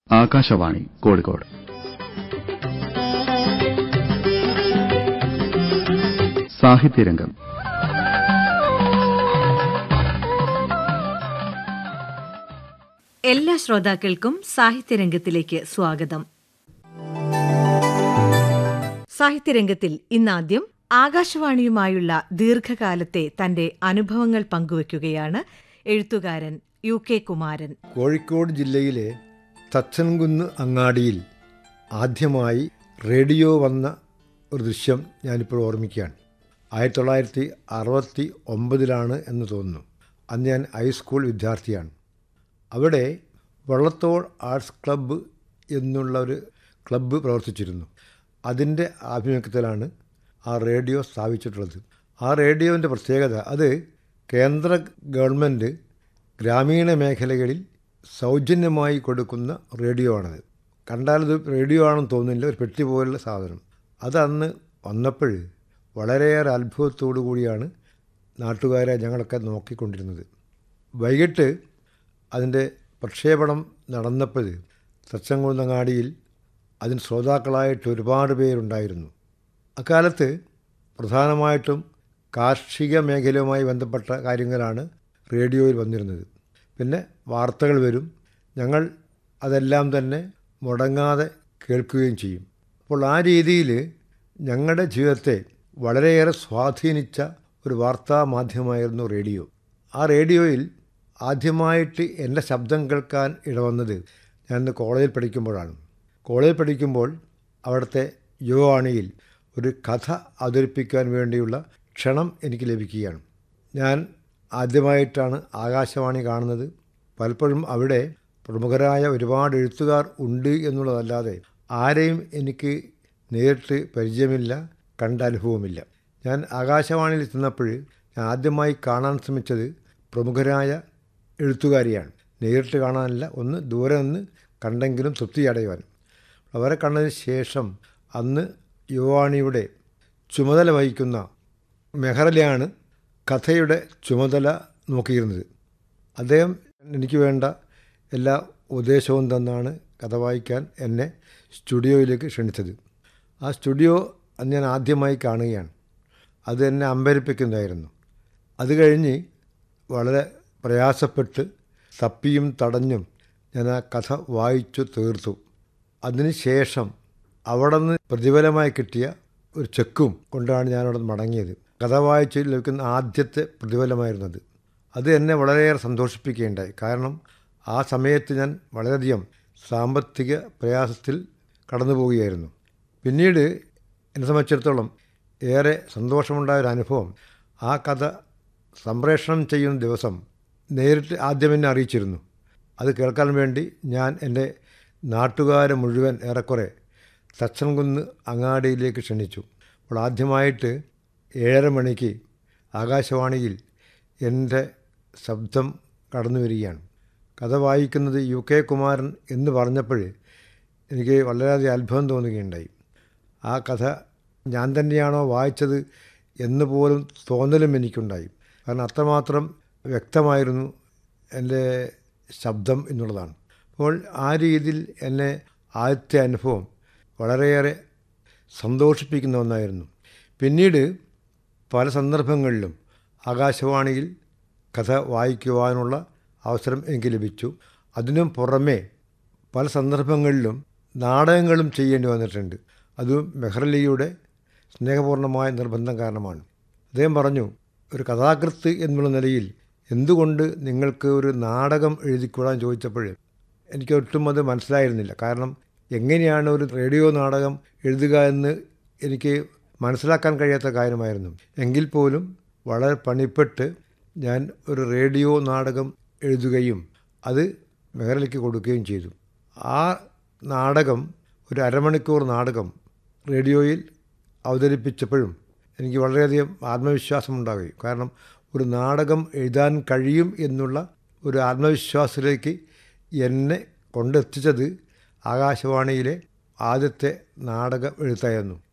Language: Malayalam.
ആകാശവാണി കോഴിക്കോട് സാഹിത്യരംഗം എല്ലാ ശ്രോതാക്കൾക്കും സാഹിത്യരംഗത്തിലേക്ക് സ്വാഗതം സാഹിത്യരംഗത്തിൽ ഇന്നാദ്യം ആകാശവാണിയുമായുള്ള ദീർഘകാലത്തെ തന്റെ അനുഭവങ്ങൾ പങ്കുവയ്ക്കുകയാണ് എഴുത്തുകാരൻ യു കെ കുമാരൻ കോഴിക്കോട് ജില്ലയിലെ തച്ചൻകുന്ന് അങ്ങാടിയിൽ ആദ്യമായി റേഡിയോ വന്ന ഒരു ദൃശ്യം ഞാനിപ്പോൾ ഓർമ്മിക്കുകയാണ് ആയിരത്തി തൊള്ളായിരത്തി അറുപത്തി ഒമ്പതിലാണ് എന്ന് തോന്നുന്നു അന്ന് ഞാൻ ഹൈസ്കൂൾ വിദ്യാർത്ഥിയാണ് അവിടെ വള്ളത്തോൾ ആർട്സ് ക്ലബ്ബ് എന്നുള്ള ഒരു ക്ലബ്ബ് പ്രവർത്തിച്ചിരുന്നു അതിൻ്റെ ആഭിമുഖ്യത്തിലാണ് ആ റേഡിയോ സ്ഥാപിച്ചിട്ടുള്ളത് ആ റേഡിയോൻ്റെ പ്രത്യേകത അത് കേന്ദ്ര ഗവൺമെൻറ് ഗ്രാമീണ മേഖലകളിൽ സൗജന്യമായി കൊടുക്കുന്ന റേഡിയോ ആണത് കണ്ടാലത് റേഡിയോ ആണെന്ന് തോന്നുന്നില്ല ഒരു പെട്ടി പോലുള്ള സാധനം അത് അന്ന് വന്നപ്പോൾ വളരെയേറെ അത്ഭുതത്തോടു കൂടിയാണ് നാട്ടുകാരെ ഞങ്ങളൊക്കെ നോക്കിക്കൊണ്ടിരുന്നത് വൈകിട്ട് അതിൻ്റെ പ്രക്ഷേപണം നടന്നപ്പോൾ തച്ചങ്കുന്നങ്ങാടിയിൽ അതിന് ശ്രോതാക്കളായിട്ട് ഒരുപാട് പേരുണ്ടായിരുന്നു അക്കാലത്ത് പ്രധാനമായിട്ടും കാർഷിക മേഖലയുമായി ബന്ധപ്പെട്ട കാര്യങ്ങളാണ് റേഡിയോയിൽ വന്നിരുന്നത് പിന്നെ വാർത്തകൾ വരും ഞങ്ങൾ അതെല്ലാം തന്നെ മുടങ്ങാതെ കേൾക്കുകയും ചെയ്യും അപ്പോൾ ആ രീതിയിൽ ഞങ്ങളുടെ ജീവിതത്തെ വളരെയേറെ സ്വാധീനിച്ച ഒരു വാർത്താ മാധ്യമമായിരുന്നു റേഡിയോ ആ റേഡിയോയിൽ ആദ്യമായിട്ട് എൻ്റെ ശബ്ദം കേൾക്കാൻ ഇടവന്നത് ഞാൻ കോളേജിൽ പഠിക്കുമ്പോഴാണ് കോളേജിൽ പഠിക്കുമ്പോൾ അവിടുത്തെ യുവവാണിയിൽ ഒരു കഥ അവതരിപ്പിക്കാൻ വേണ്ടിയുള്ള ക്ഷണം എനിക്ക് ലഭിക്കുകയാണ് ഞാൻ ആദ്യമായിട്ടാണ് ആകാശവാണി കാണുന്നത് പലപ്പോഴും അവിടെ പ്രമുഖരായ ഒരുപാട് എഴുത്തുകാർ ഉണ്ട് എന്നുള്ളതല്ലാതെ ആരെയും എനിക്ക് നേരിട്ട് പരിചയമില്ല കണ്ട അനുഭവമില്ല ഞാൻ ആകാശവാണിയിൽ ചെന്നപ്പോൾ ഞാൻ ആദ്യമായി കാണാൻ ശ്രമിച്ചത് പ്രമുഖരായ എഴുത്തുകാരിയാണ് നേരിട്ട് കാണാനല്ല ഒന്ന് ദൂരെ നിന്ന് കണ്ടെങ്കിലും തൃപ്തി അടയുവാൻ അവരെ കണ്ടതിന് ശേഷം അന്ന് യുവാണിയുടെ ചുമതല വഹിക്കുന്ന മെഹറലാണ് കഥയുടെ ചുമതല നോക്കിയിരുന്നത് അദ്ദേഹം എനിക്ക് വേണ്ട എല്ലാ ഉപദേശവും തന്നാണ് കഥ വായിക്കാൻ എന്നെ സ്റ്റുഡിയോയിലേക്ക് ക്ഷണിച്ചത് ആ സ്റ്റുഡിയോ അന്ന് ഞാൻ ആദ്യമായി കാണുകയാണ് അത് എന്നെ അമ്പരിപ്പിക്കുന്നതായിരുന്നു അത് കഴിഞ്ഞ് വളരെ പ്രയാസപ്പെട്ട് തപ്പിയും തടഞ്ഞും ഞാൻ ആ കഥ വായിച്ചു തീർത്തു അതിനുശേഷം അവിടെ നിന്ന് പ്രതിഫലമായി കിട്ടിയ ഒരു ചെക്കും കൊണ്ടാണ് ഞാൻ അവിടെ മടങ്ങിയത് കഥ വായിച്ച് ലഭിക്കുന്ന ആദ്യത്തെ പ്രതിഫലമായിരുന്നത് അത് എന്നെ വളരെയേറെ സന്തോഷിപ്പിക്കുകയുണ്ടായി കാരണം ആ സമയത്ത് ഞാൻ വളരെയധികം സാമ്പത്തിക പ്രയാസത്തിൽ കടന്നു പോവുകയായിരുന്നു പിന്നീട് എന്നെ സംബന്ധിച്ചിടത്തോളം ഏറെ സന്തോഷമുണ്ടായ ഒരു അനുഭവം ആ കഥ സംപ്രേഷണം ചെയ്യുന്ന ദിവസം നേരിട്ട് ആദ്യം എന്നെ അറിയിച്ചിരുന്നു അത് കേൾക്കാൻ വേണ്ടി ഞാൻ എൻ്റെ നാട്ടുകാരെ മുഴുവൻ ഏറെക്കുറെ തച്ചൻകുന്ന് അങ്ങാടിയിലേക്ക് ക്ഷണിച്ചു അപ്പോൾ ആദ്യമായിട്ട് ഏഴര മണിക്ക് ആകാശവാണിയിൽ എൻ്റെ ശബ്ദം കടന്നു വരികയാണ് കഥ വായിക്കുന്നത് യു കെ കുമാരൻ എന്ന് പറഞ്ഞപ്പോൾ എനിക്ക് വളരെയധികം അത്ഭുതം തോന്നുകയുണ്ടായി ആ കഥ ഞാൻ തന്നെയാണോ വായിച്ചത് എന്ന് പോലും തോന്നലും എനിക്കുണ്ടായി കാരണം അത്രമാത്രം വ്യക്തമായിരുന്നു എൻ്റെ ശബ്ദം എന്നുള്ളതാണ് അപ്പോൾ ആ രീതിയിൽ എന്നെ ആദ്യത്തെ അനുഭവം വളരെയേറെ സന്തോഷിപ്പിക്കുന്ന ഒന്നായിരുന്നു പിന്നീട് പല സന്ദർഭങ്ങളിലും ആകാശവാണിയിൽ കഥ വായിക്കുവാനുള്ള അവസരം എനിക്ക് ലഭിച്ചു അതിനും പുറമേ പല സന്ദർഭങ്ങളിലും നാടകങ്ങളും ചെയ്യേണ്ടി വന്നിട്ടുണ്ട് അതും മെഹ്റലിയുടെ സ്നേഹപൂർണ്ണമായ നിർബന്ധം കാരണമാണ് അദ്ദേഹം പറഞ്ഞു ഒരു കഥാകൃത്ത് എന്നുള്ള നിലയിൽ എന്തുകൊണ്ട് നിങ്ങൾക്ക് ഒരു നാടകം എഴുതിക്കൂടാൻ ചോദിച്ചപ്പോൾ എനിക്ക് ഒട്ടും അത് മനസ്സിലായിരുന്നില്ല കാരണം എങ്ങനെയാണ് ഒരു റേഡിയോ നാടകം എഴുതുക എന്ന് എനിക്ക് മനസ്സിലാക്കാൻ കഴിയാത്ത കാര്യമായിരുന്നു എങ്കിൽ പോലും വളരെ പണിപ്പെട്ട് ഞാൻ ഒരു റേഡിയോ നാടകം എഴുതുകയും അത് മേഖലയ്ക്ക് കൊടുക്കുകയും ചെയ്തു ആ നാടകം ഒരു അരമണിക്കൂർ നാടകം റേഡിയോയിൽ അവതരിപ്പിച്ചപ്പോഴും എനിക്ക് വളരെയധികം ആത്മവിശ്വാസം ഉണ്ടാവുകയും കാരണം ഒരു നാടകം എഴുതാൻ കഴിയും എന്നുള്ള ഒരു ആത്മവിശ്വാസത്തിലേക്ക് എന്നെ കൊണ്ടെത്തിച്ചത് ആകാശവാണിയിലെ ആദ്യത്തെ നാടക എഴുത്തായിരുന്നു